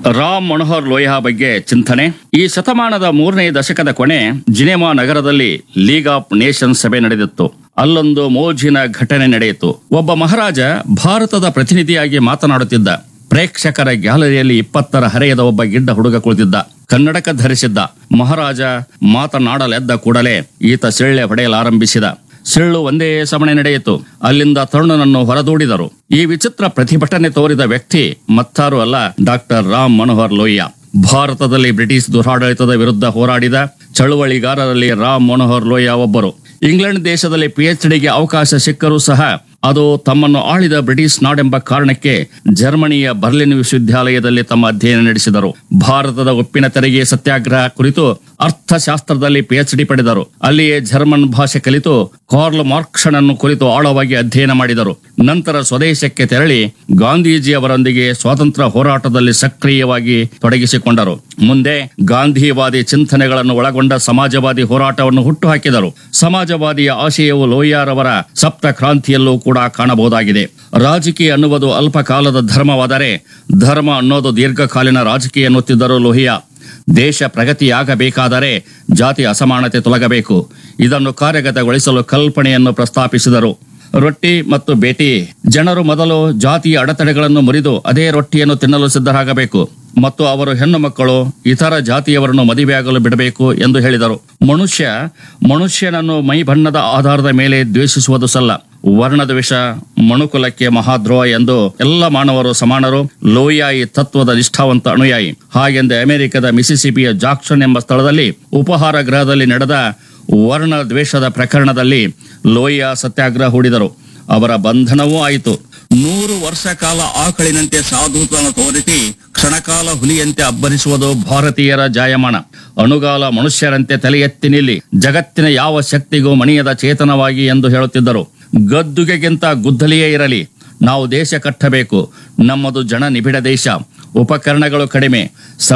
ರಾಮ್ ಮನೋಹರ್ ಲೋಯಾ ಬಗ್ಗೆ ಚಿಂತನೆ ಈ ಶತಮಾನದ ಮೂರನೇ ದಶಕದ ಕೊನೆ ಜಿನೆಮಾ ನಗರದಲ್ಲಿ ಲೀಗ್ ಆಫ್ ನೇಷನ್ಸ್ ಸಭೆ ನಡೆದಿತ್ತು ಅಲ್ಲೊಂದು ಮೋಜಿನ ಘಟನೆ ನಡೆಯಿತು ಒಬ್ಬ ಮಹಾರಾಜ ಭಾರತದ ಪ್ರತಿನಿಧಿಯಾಗಿ ಮಾತನಾಡುತ್ತಿದ್ದ ಪ್ರೇಕ್ಷಕರ ಗ್ಯಾಲರಿಯಲ್ಲಿ ಇಪ್ಪತ್ತರ ಹರೆಯದ ಒಬ್ಬ ಗಿಡ್ಡ ಹುಡುಗ ಕುಳಿತಿದ್ದ ಕನ್ನಡಕ ಧರಿಸಿದ್ದ ಮಹಾರಾಜ ಮಾತನಾಡಲೆದ್ದ ಕೂಡಲೇ ಈತ ಸಿಳ್ಳೆ ಹೊಡೆಯಲಾರಂಭಿಸಿದ ಸಿಳ್ಳು ಒಂದೇ ಸಮನೆ ನಡೆಯಿತು ಅಲ್ಲಿಂದ ತರುಣನನ್ನು ಹೊರದೂಡಿದರು ಈ ವಿಚಿತ್ರ ಪ್ರತಿಭಟನೆ ತೋರಿದ ವ್ಯಕ್ತಿ ಮತ್ತಾರು ಅಲ್ಲ ಡಾಕ್ಟರ್ ರಾಮ್ ಮನೋಹರ್ ಲೋಹಿಯಾ ಭಾರತದಲ್ಲಿ ಬ್ರಿಟಿಷ್ ದುರಾಡಳಿತದ ವಿರುದ್ಧ ಹೋರಾಡಿದ ಚಳುವಳಿಗಾರರಲ್ಲಿ ರಾಮ್ ಮನೋಹರ್ ಲೋಹಿಯಾ ಒಬ್ಬರು ಇಂಗ್ಲೆಂಡ್ ದೇಶದಲ್ಲಿ ಪಿಎಚ್ ಡಿಗೆ ಅವಕಾಶ ಸಿಕ್ಕರೂ ಸಹ ಅದು ತಮ್ಮನ್ನು ಆಳಿದ ಬ್ರಿಟಿಷ್ ನಾಡೆಂಬ ಕಾರಣಕ್ಕೆ ಜರ್ಮನಿಯ ಬರ್ಲಿನ್ ವಿಶ್ವವಿದ್ಯಾಲಯದಲ್ಲಿ ತಮ್ಮ ಅಧ್ಯಯನ ನಡೆಸಿದರು ಭಾರತದ ಉಪ್ಪಿನ ತೆರಿಗೆ ಸತ್ಯಾಗ್ರಹ ಕುರಿತು ಅರ್ಥಶಾಸ್ತ್ರದಲ್ಲಿ ಪಿಎಚ್ ಡಿ ಪಡೆದರು ಅಲ್ಲಿಯೇ ಜರ್ಮನ್ ಭಾಷೆ ಕಲಿತು ಕಾರ್ಲ್ ಮಾರ್ಕ್ಸನನ್ನು ಕುರಿತು ಆಳವಾಗಿ ಅಧ್ಯಯನ ಮಾಡಿದರು ನಂತರ ಸ್ವದೇಶಕ್ಕೆ ತೆರಳಿ ಗಾಂಧೀಜಿ ಅವರೊಂದಿಗೆ ಸ್ವಾತಂತ್ರ್ಯ ಹೋರಾಟದಲ್ಲಿ ಸಕ್ರಿಯವಾಗಿ ತೊಡಗಿಸಿಕೊಂಡರು ಮುಂದೆ ಗಾಂಧಿವಾದಿ ಚಿಂತನೆಗಳನ್ನು ಒಳಗೊಂಡ ಸಮಾಜವಾದಿ ಹೋರಾಟವನ್ನು ಹುಟ್ಟುಹಾಕಿದರು ಸಮಾಜವಾದಿಯ ಆಶಯವು ಲೋಹಿಯಾರವರ ಸಪ್ತ ಕ್ರಾಂತಿಯಲ್ಲೂ ಕೂಡ ಕಾಣಬಹುದಾಗಿದೆ ರಾಜಕೀಯ ಅನ್ನುವುದು ಅಲ್ಪ ಕಾಲದ ಧರ್ಮವಾದರೆ ಧರ್ಮ ಅನ್ನೋದು ದೀರ್ಘಕಾಲೀನ ರಾಜಕೀಯ ಎನ್ನುತ್ತಿದ್ದರು ಲೋಹಿಯಾ ದೇಶ ಪ್ರಗತಿಯಾಗಬೇಕಾದರೆ ಜಾತಿ ಅಸಮಾನತೆ ತೊಲಗಬೇಕು ಇದನ್ನು ಕಾರ್ಯಗತಗೊಳಿಸಲು ಕಲ್ಪನೆಯನ್ನು ಪ್ರಸ್ತಾಪಿಸಿದರು ರೊಟ್ಟಿ ಮತ್ತು ಬೇಟಿ ಜನರು ಮೊದಲು ಜಾತಿಯ ಅಡೆತಡೆಗಳನ್ನು ಮುರಿದು ಅದೇ ರೊಟ್ಟಿಯನ್ನು ತಿನ್ನಲು ಸಿದ್ಧರಾಗಬೇಕು ಮತ್ತು ಅವರು ಹೆಣ್ಣು ಮಕ್ಕಳು ಇತರ ಜಾತಿಯವರನ್ನು ಮದುವೆಯಾಗಲು ಬಿಡಬೇಕು ಎಂದು ಹೇಳಿದರು ಮನುಷ್ಯ ಮನುಷ್ಯನನ್ನು ಮೈ ಬಣ್ಣದ ಆಧಾರದ ಮೇಲೆ ದ್ವೇಷಿಸುವುದು ಸಲ್ಲ ವರ್ಣದ ವಿಷ ಮನುಕುಲಕ್ಕೆ ಮಹಾದ್ರೋಹ ಎಂದು ಎಲ್ಲ ಮಾನವರು ಸಮಾನರು ಲೋಹಿಯಾ ಈ ತತ್ವದ ನಿಷ್ಠಾವಂತ ಅನುಯಾಯಿ ಹಾಗೆಂದು ಅಮೆರಿಕದ ಮಿಸಿಸಿಪಿಯ ಜಾಕ್ಸನ್ ಎಂಬ ಸ್ಥಳದಲ್ಲಿ ಉಪಹಾರ ಗೃಹದಲ್ಲಿ ನಡೆದ ವರ್ಣ ದ್ವೇಷದ ಪ್ರಕರಣದಲ್ಲಿ ಲೋಹಿಯಾ ಸತ್ಯಾಗ್ರಹ ಹೂಡಿದರು ಅವರ ಬಂಧನವೂ ಆಯಿತು ನೂರು ವರ್ಷ ಕಾಲ ಆಕಳಿನಂತೆ ಸಾಧುತನ ತೋರಿಸಿ ಕ್ಷಣಕಾಲ ಹುಲಿಯಂತೆ ಅಬ್ಬರಿಸುವುದು ಭಾರತೀಯರ ಜಾಯಮಾನ ಅಣುಗಾಲ ಮನುಷ್ಯರಂತೆ ತಲೆ ಎತ್ತಿ ನಿಲ್ಲಿ ಜಗತ್ತಿನ ಯಾವ ಶಕ್ತಿಗೂ ಮಣಿಯದ ಚೇತನವಾಗಿ ಎಂದು ಹೇಳುತ್ತಿದ್ದರು ಗದ್ದುಗೆಗಿಂತ ಗುದ್ದಲಿಯೇ ಇರಲಿ ನಾವು ದೇಶ ಕಟ್ಟಬೇಕು ನಮ್ಮದು ಜನ ನಿಬಿಡ ದೇಶ ಉಪಕರಣಗಳು ಕಡಿಮೆ